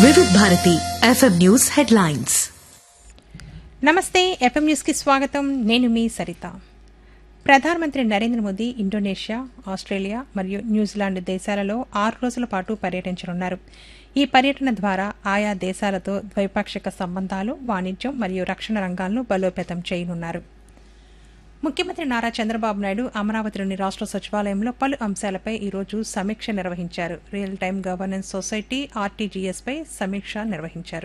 వివిధ Bharati FM news headlines నమస్తే FM న్యూస్కి స్వాగతం నేను మీ సరిత ప్రధానమంత్రి నరేంద్ర మోదీ ఇండోనేషియా ఆస్ట్రేలియా మరియు న్యూజిలాండ్ దేశాలలో ఆరు రోజుల పాటు పర్యటించనున్నారు ఈ పర్యటన ద్వారా ఆయా దేశాలతో ద్వైపాక్షిక సంబంధాలు వాణిజ్యం మరియు రక్షణ రంగాలను బలోపేతం చేయనున్నారు ముఖ్యమంత్రి నారా చంద్రబాబు నాయుడు అమరావతిలోని రాష్ట్ర సచివాలయంలో పలు అంశాలపై ఈరోజు సమీక్ష నిర్వహించారు రియల్ టైం గవర్నెన్స్ సొసైటీ ఆర్టీజీఎస్పై సమీక్ష నిర్వహించారు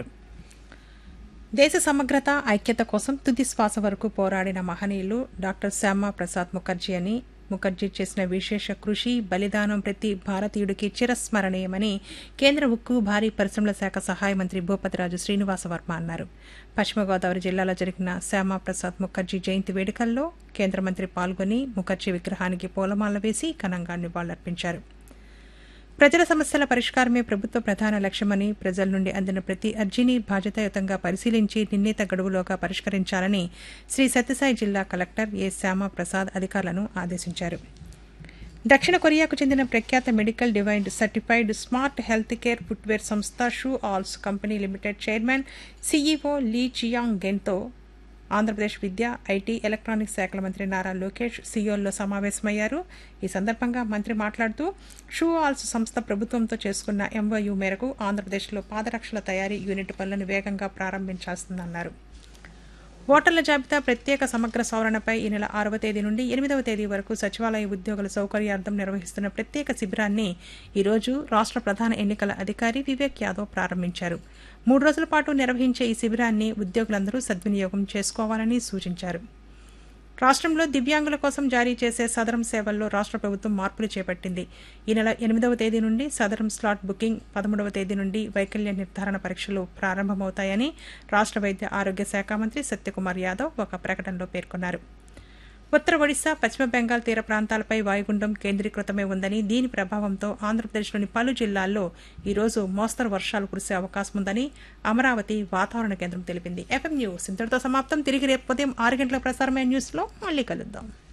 దేశ సమగ్రత ఐక్యత కోసం తుది శ్వాస వరకు పోరాడిన మహనీయులు డాక్టర్ శ్యామా ప్రసాద్ ముఖర్జీ అని ముఖర్జీ చేసిన విశేష కృషి బలిదానం ప్రతి భారతీయుడికి చిరస్మరణీయమని కేంద్ర ఉక్కు భారీ పరిశ్రమల శాఖ సహాయ మంత్రి భూపతిరాజు శ్రీనివాస వర్మ అన్నారు పశ్చిమ గోదావరి జిల్లాలో జరిగిన శ్యామా ప్రసాద్ ముఖర్జీ జయంతి వేడుకల్లో కేంద్ర మంత్రి పాల్గొని ముఖర్జీ విగ్రహానికి పూలమాల వేసి ఘనంగా నివాళులర్పించారు ప్రజల సమస్యల పరిష్కారమే ప్రభుత్వ ప్రధాన లక్ష్యమని ప్రజల నుండి అందిన ప్రతి అర్జీని బాధ్యతాయుతంగా పరిశీలించి నిర్ణీత గడువులోగా పరిష్కరించాలని శ్రీ సత్యసాయి జిల్లా కలెక్టర్ ఏ శ్యామ ప్రసాద్ అధికారులను ఆదేశించారు దక్షిణ కొరియాకు చెందిన ప్రఖ్యాత medical device certified smart health care footwear సంస్థ షూ ఆల్స్ company limited chairman CEO Lee Chiang గెన్తో ఆంధ్రప్రదేశ్ విద్య ఐటీ ఎలక్ట్రానిక్స్ శాఖల మంత్రి నారా లోకేష్ సియోల్లో సమావేశమయ్యారు ఈ సందర్భంగా మంత్రి మాట్లాడుతూ షూ ఆల్స్ సంస్థ ప్రభుత్వంతో చేసుకున్న ఎంఓయూ మేరకు ఆంధ్రప్రదేశ్లో పాదరక్షల తయారీ యూనిట్ పనులను వేగంగా ప్రారంభించాల్సిందన్నారు ఓటర్ల జాబితా ప్రత్యేక సమగ్ర సవరణపై ఈ నెల ఆరవ తేదీ నుండి ఎనిమిదవ తేదీ వరకు సచివాలయ ఉద్యోగుల సౌకర్యార్థం నిర్వహిస్తున్న ప్రత్యేక శిబిరాన్ని ఈరోజు రాష్ట్ర ప్రధాన ఎన్నికల అధికారి వివేక్ యాదవ్ ప్రారంభించారు మూడు రోజుల పాటు నిర్వహించే ఈ శిబిరాన్ని ఉద్యోగులందరూ సద్వినియోగం చేసుకోవాలని సూచించారు రాష్ట్రంలో దివ్యాంగుల కోసం జారీ చేసే సదరం సేవల్లో రాష్ట్ర ప్రభుత్వం మార్పులు చేపట్టింది ఈ నెల ఎనిమిదవ తేదీ నుండి సదరం స్లాట్ బుకింగ్ పదమూడవ తేదీ నుండి వైకల్య నిర్ధారణ పరీక్షలు ప్రారంభమవుతాయని రాష్ట్ర వైద్య ఆరోగ్య శాఖ మంత్రి సత్యకుమార్ యాదవ్ ఒక ప్రకటనలో పేర్కొన్నారు ఉత్తర ఒడిశా పశ్చిమ బెంగాల్ తీర ప్రాంతాలపై వాయుగుండం కేంద్రీకృతమే ఉందని దీని ప్రభావంతో ఆంధ్రప్రదేశ్లోని పలు జిల్లాల్లో ఈరోజు మోస్తరు వర్షాలు కురిసే అవకాశం ఉందని అమరావతి వాతావరణ కేంద్రం తెలిపింది ఎఫ్ఎం న్యూస్ ఇంతటితో సమాప్తం తిరిగి రేపు ఉదయం ఆరు గంటల ప్రసారమైన న్యూస్లో మళ్ళీ కలుద్దాం